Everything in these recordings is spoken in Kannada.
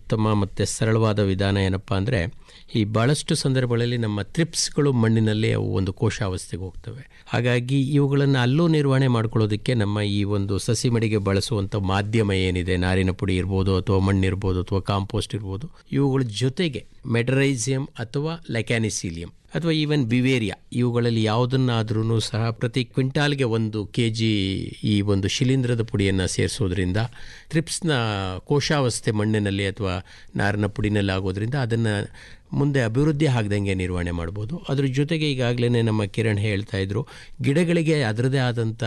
ಉತ್ತಮ ಮತ್ತು ಸರಳವಾದ ವಿಧಾನ ಏನಪ್ಪ ಅಂದರೆ ಈ ಭಾಳಷ್ಟು ಸಂದರ್ಭಗಳಲ್ಲಿ ನಮ್ಮ ತ್ರಿಪ್ಸ್ಗಳು ಮಣ್ಣಿನಲ್ಲಿ ಅವು ಒಂದು ಕೋಶಾವಸ್ಥೆಗೆ ಹೋಗ್ತವೆ ಹಾಗಾಗಿ ಇವುಗಳನ್ನು ಅಲ್ಲೂ ನಿರ್ವಹಣೆ ಮಾಡ್ಕೊಳ್ಳೋದಕ್ಕೆ ನಮ್ಮ ಈ ಒಂದು ಸಸಿ ಮಡಿಗೆ ಬಳಸುವಂಥ ಮಾಧ್ಯಮ ಏನಿದೆ ನಾರಿನ ಪುಡಿ ಇರ್ಬೋದು ಅಥವಾ ಮಣ್ಣಿರ್ಬೋದು ಅಥವಾ ಕಾಂಪೋಸ್ಟ್ ಇರ್ಬೋದು ಇವುಗಳ ಜೊತೆಗೆ ಮೆಡರೈಸಿಯಂ ಅಥವಾ ಲೆಕ್ಯಾನಿಸೀಲಿಯಂ ಅಥವಾ ಈವನ್ ಬಿವೇರಿಯಾ ಇವುಗಳಲ್ಲಿ ಯಾವುದನ್ನಾದ್ರೂ ಸಹ ಪ್ರತಿ ಕ್ವಿಂಟಾಲ್ಗೆ ಒಂದು ಕೆ ಜಿ ಈ ಒಂದು ಶಿಲೀಂಧ್ರದ ಪುಡಿಯನ್ನು ಸೇರಿಸೋದ್ರಿಂದ ತ್ರಿಪ್ಸ್ನ ಕೋಶಾವಸ್ಥೆ ಮಣ್ಣಿನಲ್ಲಿ ಅಥವಾ ನಾರಿನ ಪುಡಿನಲ್ಲಿ ಆಗೋದ್ರಿಂದ ಅದನ್ನು ಮುಂದೆ ಅಭಿವೃದ್ಧಿ ಆಗದಂಗೆ ನಿರ್ವಹಣೆ ಮಾಡ್ಬೋದು ಅದ್ರ ಜೊತೆಗೆ ಈಗಾಗಲೇ ನಮ್ಮ ಕಿರಣ್ ಹೇಳ್ತಾ ಇದ್ರು ಗಿಡಗಳಿಗೆ ಅದರದೇ ಆದಂಥ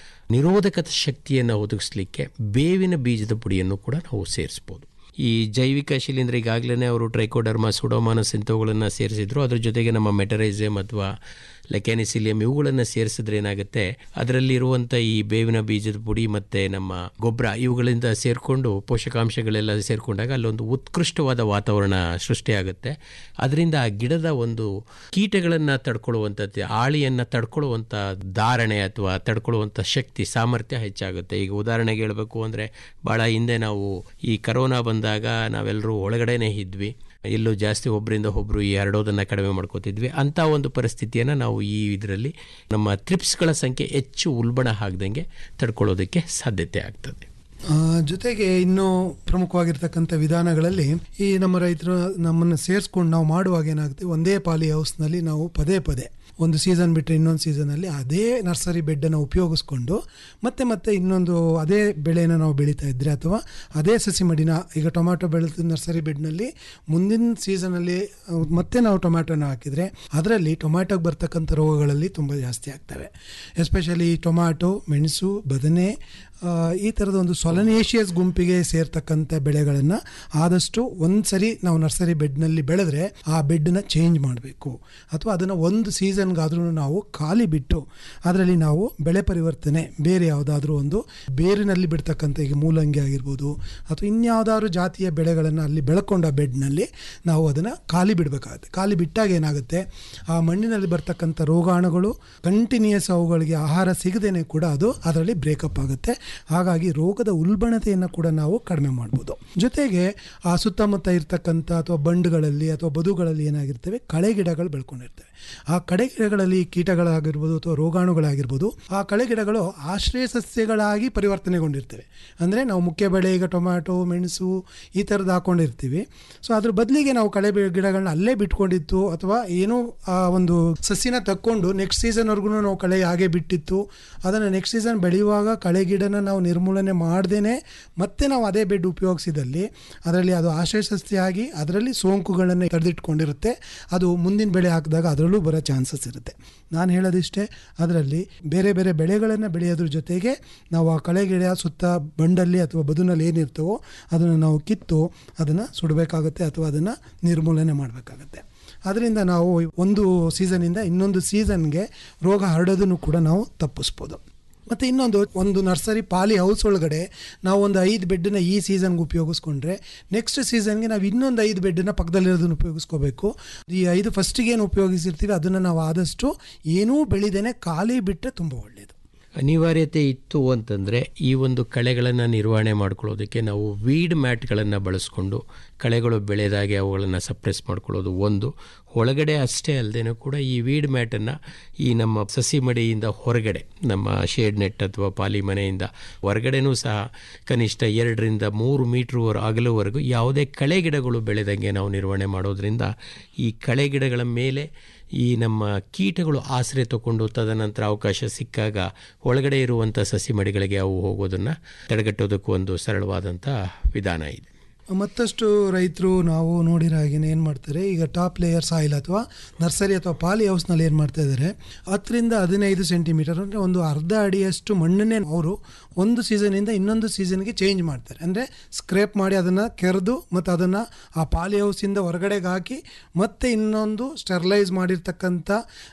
ನಿರೋಧಕ ಶಕ್ತಿಯನ್ನು ಒದಗಿಸ್ಲಿಕ್ಕೆ ಬೇವಿನ ಬೀಜದ ಪುಡಿಯನ್ನು ಕೂಡ ನಾವು ಸೇರಿಸ್ಬೋದು ಈ ಜೈವಿಕ ಶಿಲೀಂಧ್ರ ಈಗಾಗಲೇ ಅವರು ಟ್ರೈಕೋಡರ್ಮಾ ಸುಡೋಮಾನಸ್ ಇಂಥವುಗಳನ್ನು ಸೇರಿಸಿದ್ರು ಅದ್ರ ಜೊತೆಗೆ ನಮ್ಮ ಮೆಟರೈಸಮ್ ಅಥವಾ ಲೆಕ್ಯಾನಿಸಿಲಿಯಂ ಇವುಗಳನ್ನು ಸೇರಿಸಿದ್ರೆ ಏನಾಗುತ್ತೆ ಅದರಲ್ಲಿರುವಂಥ ಈ ಬೇವಿನ ಬೀಜದ ಪುಡಿ ಮತ್ತು ನಮ್ಮ ಗೊಬ್ಬರ ಇವುಗಳಿಂದ ಸೇರಿಕೊಂಡು ಪೋಷಕಾಂಶಗಳೆಲ್ಲ ಸೇರಿಕೊಂಡಾಗ ಅಲ್ಲೊಂದು ಉತ್ಕೃಷ್ಟವಾದ ವಾತಾವರಣ ಸೃಷ್ಟಿಯಾಗುತ್ತೆ ಅದರಿಂದ ಆ ಗಿಡದ ಒಂದು ಕೀಟಗಳನ್ನು ತಡ್ಕೊಳ್ಳುವಂಥದ್ದು ಆಳಿಯನ್ನು ತಡ್ಕೊಳ್ಳುವಂಥ ಧಾರಣೆ ಅಥವಾ ತಡ್ಕೊಳ್ಳುವಂಥ ಶಕ್ತಿ ಸಾಮರ್ಥ್ಯ ಹೆಚ್ಚಾಗುತ್ತೆ ಈಗ ಉದಾಹರಣೆಗೆ ಹೇಳಬೇಕು ಅಂದರೆ ಭಾಳ ಹಿಂದೆ ನಾವು ಈ ಕರೋನಾ ಬಂದಾಗ ನಾವೆಲ್ಲರೂ ಒಳಗಡೆನೇ ಇದ್ವಿ ಎಲ್ಲೂ ಜಾಸ್ತಿ ಒಬ್ಬರಿಂದ ಒಬ್ಬರು ಈ ಹರಡೋದನ್ನು ಕಡಿಮೆ ಮಾಡ್ಕೋತಿದ್ವಿ ಅಂಥ ಒಂದು ಪರಿಸ್ಥಿತಿಯನ್ನು ನಾವು ಈ ಇದರಲ್ಲಿ ನಮ್ಮ ತ್ರಿಪ್ಸ್ಗಳ ಸಂಖ್ಯೆ ಹೆಚ್ಚು ಉಲ್ಬಣ ಆಗದಂಗೆ ತಡ್ಕೊಳ್ಳೋದಕ್ಕೆ ಸಾಧ್ಯತೆ ಆಗ್ತದೆ ಆ, ಜೊತೆಗೆ ಇನ್ನು ಪ್ರಮುಖವಾಗಿರ್ತಕ್ಕಂಥ ವಿಧಾನಗಳಲ್ಲಿ ಈ ನಮ್ಮ ರೈತರು ನಮ್ಮನ್ನು ಸೇರಿಸ್ಕೊಂಡು ನಾವು ಮಾಡುವಾಗ ಏನಾಗುತ್ತೆ ಒಂದೇ ಪಾಲಿ ಹೌಸ್ನಲ್ಲಿ ನಾವು ಪದೇ ಪದೇ ಒಂದು ಸೀಸನ್ ಬಿಟ್ಟರೆ ಇನ್ನೊಂದು ಸೀಸನಲ್ಲಿ ಅದೇ ನರ್ಸರಿ ಬೆಡ್ಡನ್ನು ಉಪಯೋಗಿಸ್ಕೊಂಡು ಮತ್ತೆ ಮತ್ತೆ ಇನ್ನೊಂದು ಅದೇ ಬೆಳೆನ ನಾವು ಬೆಳೀತಾ ಇದ್ದರೆ ಅಥವಾ ಅದೇ ಸಸಿ ಮಡಿನ ಈಗ ಟೊಮ್ಯಾಟೊ ಬೆಳೆದ ನರ್ಸರಿ ಬೆಡ್ನಲ್ಲಿ ಮುಂದಿನ ಸೀಸನಲ್ಲಿ ಆ, ಮತ್ತೆ ನಾವು ಟೊಮ್ಯಾಟೊನ ಹಾಕಿದರೆ ಅದರಲ್ಲಿ ಟೊಮ್ಯಾಟೊಗೆ ಬರ್ತಕ್ಕಂಥ ರೋಗಗಳಲ್ಲಿ ತುಂಬ ಜಾಸ್ತಿ ಆಗ್ತವೆ ಎಸ್ಪೆಷಲಿ ಟೊಮ್ಯಾಟೊ ಮೆಣಸು ಬದನೆ ಆ, ಈ ಥರದ ಒಂದು ಸೊಲನೇಷಿಯಸ್ ಗುಂಪಿಗೆ ಸೇರ್ತಕ್ಕಂಥ ಬೆಳೆಗಳನ್ನು ಆದಷ್ಟು ಒಂದು ಸರಿ ನಾವು ನರ್ಸರಿ ಬೆಡ್ನಲ್ಲಿ ಬೆಳೆದ್ರೆ ಆ ಬೆಡ್ನ ಚೇಂಜ್ ಮಾಡಬೇಕು ಅಥವಾ ಅದನ್ನು ಒಂದು ಸೀಸನ್ಗಾದ್ರೂ ನಾವು ಖಾಲಿ ಬಿಟ್ಟು ಅದರಲ್ಲಿ ನಾವು ಬೆಳೆ ಪರಿವರ್ತನೆ ಬೇರೆ ಯಾವುದಾದ್ರೂ ಒಂದು ಬೇರಿನಲ್ಲಿ ಬಿಡ್ತಕ್ಕಂಥ ಈಗ ಮೂಲಂಗಿ ಆಗಿರ್ಬೋದು ಅಥವಾ ಇನ್ಯಾವುದಾದ್ರು ಜಾತಿಯ ಬೆಳೆಗಳನ್ನು ಅಲ್ಲಿ ಬೆಳ್ಕೊಂಡ ಬೆಡ್ನಲ್ಲಿ ನಾವು ಅದನ್ನು ಖಾಲಿ ಬಿಡಬೇಕಾಗುತ್ತೆ ಖಾಲಿ ಬಿಟ್ಟಾಗ ಏನಾಗುತ್ತೆ ಆ ಮಣ್ಣಿನಲ್ಲಿ ಬರ್ತಕ್ಕಂಥ ರೋಗಾಣುಗಳು ಕಂಟಿನ್ಯೂಸ್ ಅವುಗಳಿಗೆ ಆಹಾರ ಸಿಗದೇನೆ ಕೂಡ ಅದು ಅದರಲ್ಲಿ ಬ್ರೇಕಪ್ ಆಗುತ್ತೆ ಹಾಗಾಗಿ ರೋಗದ ಉಲ್ಬಣತೆಯನ್ನು ಕೂಡ ನಾವು ಕಡಿಮೆ ಮಾಡ್ಬೋದು ಜೊತೆಗೆ ಆ ಸುತ್ತಮುತ್ತ ಇರ್ತಕ್ಕಂಥ ಅಥವಾ ಬಂಡುಗಳಲ್ಲಿ ಅಥವಾ ಬದುಗಳಲ್ಲಿ ಏನಾಗಿರ್ತವೆ ಕಳೆ ಗಿಡಗಳು ಬೆಳ್ಕೊಂಡಿರ್ತವೆ ಆ ಕಳೆ ಗಿಡಗಳಲ್ಲಿ ಕೀಟಗಳಾಗಿರ್ಬೋದು ಅಥವಾ ರೋಗಾಣುಗಳಾಗಿರ್ಬೋದು ಆ ಕಳೆ ಗಿಡಗಳು ಆಶ್ರಯ ಸಸ್ಯಗಳಾಗಿ ಪರಿವರ್ತನೆಗೊಂಡಿರ್ತವೆ ಅಂದರೆ ನಾವು ಮುಖ್ಯ ಬೆಳೆ ಈಗ ಟೊಮ್ಯಾಟೊ ಮೆಣಸು ಈ ಥರದ್ದು ಹಾಕೊಂಡಿರ್ತೀವಿ ಸೊ ಅದ್ರ ಬದಲಿಗೆ ನಾವು ಕಳೆ ಬೆ- ಗಿಡಗಳನ್ನ ಅಲ್ಲೇ ಬಿಟ್ಕೊಂಡಿತ್ತು ಅಥವಾ ಏನೋ ಆ ಒಂದು ಸಸಿನ ತಕ್ಕೊಂಡು ನೆಕ್ಸ್ಟ್ ಸೀಸನ್ವರೆಗೂ ನಾವು ಕಳೆ ಹಾಗೆ ಬಿಟ್ಟಿತ್ತು ಅದನ್ನು ನೆಕ್ಸ್ಟ್ ಸೀಸನ್ ಬೆಳೆಯುವಾಗ ಕಳೆ ಗಿಡನ ನಾವು ನಿರ್ಮೂಲನೆ ಮಾಡ್ದೇನೆ ಮತ್ತೆ ನಾವು ಅದೇ ಬೆಡ್ ಉಪಯೋಗಿಸಿದಲ್ಲಿ ಅದರಲ್ಲಿ ಅದು ಆಶ್ರಯ ಸಸ್ಯ ಆಗಿ ಅದರಲ್ಲಿ ಸೋಂಕುಗಳನ್ನು ತಡೆದಿಟ್ಕೊಂಡಿರುತ್ತೆ ಅದು ಮುಂದಿನ ಬೆಳೆ ಹಾಕಿದಾಗ ಅದರಲ್ಲೂ ಬರೋ ಚಾನ್ಸಸ್ ಇರುತ್ತೆ ನಾನು ಹೇಳೋದಿಷ್ಟೇ ಅದರಲ್ಲಿ ಬೇರೆ ಬೇರೆ ಬೆಳೆಗಳನ್ನು ಬೆಳೆಯೋದ್ರ ಜೊತೆಗೆ ನಾವು ಆ ಕಳೆ ಗಿಡ ಸುತ್ತ ಬಂಡಲ್ಲಿ ಅಥವಾ ಬದುನಲ್ಲಿ ಏನಿರ್ತವೋ ಅದನ್ನು ನಾವು ಕಿತ್ತು ಅದನ್ನು ಸುಡಬೇಕಾಗುತ್ತೆ ಅಥವಾ ಅದನ್ನು ನಿರ್ಮೂಲನೆ ಮಾಡಬೇಕಾಗತ್ತೆ ಅದರಿಂದ ನಾವು ಒಂದು ಸೀಸನಿಂದ ಇನ್ನೊಂದು ಸೀಸನ್ಗೆ ರೋಗ ಹರಡೋದನ್ನು ಕೂಡ ನಾವು ತಪ್ಪಿಸ್ಬೋದು ಮತ್ತು ಇನ್ನೊಂದು ಒಂದು ನರ್ಸರಿ ಪಾಲಿ ಹೌಸ್ ಒಳಗಡೆ ನಾವು ಒಂದು ಐದು ಬೆಡ್ಡನ್ನ ಈ ಸೀಸನ್ಗೆ ಉಪಯೋಗಿಸ್ಕೊಂಡ್ರೆ ನೆಕ್ಸ್ಟ್ ಸೀಸನ್ಗೆ ನಾವು ಇನ್ನೊಂದು ಐದು ಬೆಡ್ಡನ್ನ ಪಕ್ಕದಲ್ಲಿರೋದನ್ನು ಉಪಯೋಗಿಸ್ಕೋಬೇಕು ಈ ಐದು ಫಸ್ಟಿಗೆ ಏನು ಉಪಯೋಗಿಸಿರ್ತೀವಿ ಅದನ್ನು ನಾವು ಆದಷ್ಟು ಏನೂ ಬೆಳಿದೇನೆ ಖಾಲಿ ಬಿಟ್ಟರೆ ತುಂಬ ಒಳ್ಳೆಯದು ಅನಿವಾರ್ಯತೆ ಇತ್ತು ಅಂತಂದರೆ ಈ ಒಂದು ಕಳೆಗಳನ್ನು ನಿರ್ವಹಣೆ ಮಾಡ್ಕೊಳ್ಳೋದಕ್ಕೆ ನಾವು ವೀಡ್ ಮ್ಯಾಟ್ಗಳನ್ನು ಬಳಸ್ಕೊಂಡು ಕಳೆಗಳು ಬೆಳೆದಾಗೆ ಅವುಗಳನ್ನು ಸಪ್ರೆಸ್ ಮಾಡ್ಕೊಳ್ಳೋದು ಒಂದು ಒಳಗಡೆ ಅಷ್ಟೇ ಅಲ್ಲದೆ ಕೂಡ ಈ ವೀಡ್ ಮ್ಯಾಟನ್ನು ಈ ನಮ್ಮ ಸಸಿ ಮಡಿಯಿಂದ ಹೊರಗಡೆ ನಮ್ಮ ಶೇಡ್ ನೆಟ್ ಅಥವಾ ಪಾಲಿ ಮನೆಯಿಂದ ಹೊರಗಡೆನೂ ಸಹ ಕನಿಷ್ಠ ಎರಡರಿಂದ ಮೂರು ಮೀಟ್ರ್ ಅಗಲುವರೆಗೂ ಯಾವುದೇ ಕಳೆ ಗಿಡಗಳು ಬೆಳೆದಂಗೆ ನಾವು ನಿರ್ವಹಣೆ ಮಾಡೋದ್ರಿಂದ ಈ ಕಳೆ ಗಿಡಗಳ ಮೇಲೆ ಈ ನಮ್ಮ ಕೀಟಗಳು ಆಶ್ರಯ ತಗೊಂಡು ತದನಂತರ ಅವಕಾಶ ಸಿಕ್ಕಾಗ ಒಳಗಡೆ ಇರುವಂಥ ಸಸಿ ಮಡಿಗಳಿಗೆ ಅವು ಹೋಗೋದನ್ನು ತಡೆಗಟ್ಟೋದಕ್ಕೂ ಒಂದು ಸರಳವಾದಂಥ ವಿಧಾನ ಇದೆ ಮತ್ತಷ್ಟು ರೈತರು ನಾವು ನೋಡಿರೋ ಹಾಗೇನೆ ಏನು ಮಾಡ್ತಾರೆ ಈಗ ಟಾಪ್ ಲೇಯರ್ ಸಾಯಿಲ್ ಅಥವಾ ನರ್ಸರಿ ಅಥವಾ ಪಾಲಿ ಹೌಸ್ನಲ್ಲಿ ಏನು ಮಾಡ್ತಾ ಇದ್ದಾರೆ ಹತ್ತರಿಂದ ಹದಿನೈದು ಸೆಂಟಿಮೀಟರ್ ಅಂದರೆ ಒಂದು ಅರ್ಧ ಅಡಿಯಷ್ಟು ಮಣ್ಣನ್ನೇ ಅವರು ಒಂದು ಸೀಸನಿಂದ ಇನ್ನೊಂದು ಸೀಸನ್ಗೆ ಚೇಂಜ್ ಮಾಡ್ತಾರೆ ಅಂದರೆ ಸ್ಕ್ರೇಪ್ ಮಾಡಿ ಅದನ್ನು ಕೆರೆದು ಮತ್ತು ಅದನ್ನು ಆ ಪಾಲಿ ಹೌಸಿಂದ ಹೊರಗಡೆಗೆ ಹಾಕಿ ಮತ್ತೆ ಇನ್ನೊಂದು ಸ್ಟೆರ್ಲೈಸ್ ಮಾಡಿರ್ತಕ್ಕಂಥ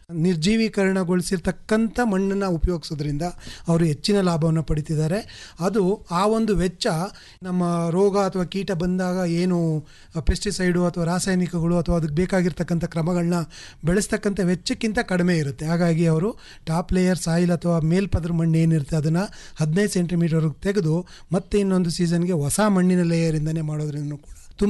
ನಿರ್ಜೀವೀಕರಣಗೊಳಿಸಿರ್ತಕ್ಕಂಥ ಮಣ್ಣನ್ನು ಉಪಯೋಗಿಸೋದ್ರಿಂದ ಅವರು ಹೆಚ್ಚಿನ ಲಾಭವನ್ನು ಪಡಿತಿದ್ದಾರೆ ಅದು ಆ ಒಂದು ವೆಚ್ಚ ನಮ್ಮ ರೋಗ ಅಥವಾ ಕೀಟ ಬಂದಾಗ ಏನು ಪೆಸ್ಟಿಸೈಡು ಅಥವಾ ರಾಸಾಯನಿಕಗಳು ಅಥವಾ ಅದಕ್ಕೆ ಬೇಕಾಗಿರ್ತಕ್ಕಂಥ ಕ್ರಮಗಳನ್ನ ಬೆಳೆಸ್ತಕ್ಕಂಥ ವೆಚ್ಚಕ್ಕಿಂತ ಕಡಿಮೆ ಇರುತ್ತೆ ಹಾಗಾಗಿ ಅವರು ಟಾಪ್ ಲೇಯರ್ ಸಾಯಿಲ್ ಅಥವಾ ಮೇಲ್ಪದ್ರ ಮಣ್ಣು ಏನಿರುತ್ತೆ ಅದನ್ನು ಹದಿನೈದು ಸೆಂಟಿಮೀಟರ್ಗೆ ತೆಗೆದು ಮತ್ತೆ ಇನ್ನೊಂದು ಸೀಸನ್ಗೆ ಹೊಸ ಮಣ್ಣಿನ ಲೇಯರಿಂದನೇ ಮಾಡೋದ್ರಿಂದ ಕೂಡ